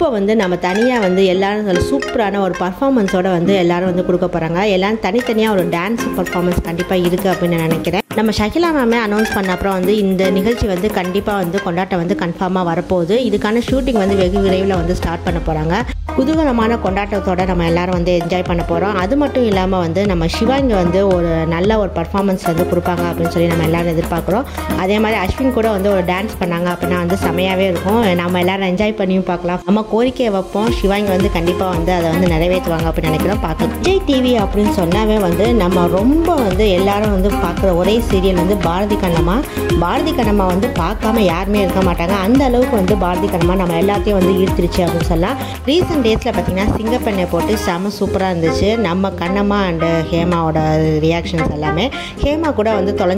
இப்போ வந்து நம்ம தனியாக வந்து எல்லாரும் நல்ல சூப்பரான ஒரு பர்ஃபார்மன்ஸோட வந்து எல்லாரும் வந்து கொடுக்க போகிறாங்க எல்லாரும் தனித்தனியாக ஒரு டான்ஸ் பர்ஃபார்மன்ஸ் கண்டிப்பாக இருக்குது அப்படின்னு நான் நினைக்கிறேன் நம்ம ஷகிலா மேமே அனௌன்ஸ் பண்ண அப்புறம் வந்து இந்த நிகழ்ச்சி வந்து கண்டிப்பாக வந்து கொண்டாட்டம் வந்து கன்ஃபார்மாக வரப்போகுது இதுக்கான ஷூட்டிங் வந்து வெகு விரைவில் வந்து ஸ்டார்ட் பண்ண போகிறாங்க குதூகலமான கொண்டாட்டத்தோட நம்ம எல்லாரும் வந்து என்ஜாய் பண்ண போகிறோம் அது மட்டும் இல்லாமல் வந்து நம்ம சிவாங்க வந்து ஒரு நல்ல ஒரு பர்ஃபார்மன்ஸ் வந்து கொடுப்பாங்க அப்படின்னு சொல்லி நம்ம எல்லாரும் எதிர்பார்க்குறோம் அதே மாதிரி அஸ்வின் கூட வந்து ஒரு டான்ஸ் பண்ணாங்க அப்படின்னா வந்து செமையாகவே இருக்கும் நம்ம எல்லாரும் என்ஜாய் பண்ணியும் பார்க்கலாம் நம்ம கோரிக்கையை வைப்போம் சிவாங்க வந்து கண்டிப்பாக வந்து அதை வந்து நிறைவேற்றுவாங்க அப்படின்னு நினைக்கிறோம் பார்க்கலாம் விஜய் டிவி அப்படின்னு சொன்னாவே வந்து நம்ம ரொம்ப வந்து எல்லாரும் வந்து பார்க்குற ஒரே சீரியல் வந்து பாரதி கண்ணம்மா பாரதி கண்ணம்மா வந்து பார்க்காம யாருமே இருக்க மாட்டாங்க அந்த அளவுக்கு வந்து பாரதி கண்ணம்மா நம்ம எல்லாத்தையும் வந்து ஈர்த்துருச்சு அப்படின்னு சொல்லலாம் ரீசெண்ட் டேஸில் பார்த்தீங்கன்னா சிங்கப்பெண்ணை போட்டு செம சூப்பராக இருந்துச்சு நம்ம கண்ணம்மா அண்டு ஹேமாவோட ரியாக்ஷன்ஸ் எல்லாமே ஹேமா கூட வந்து தொலை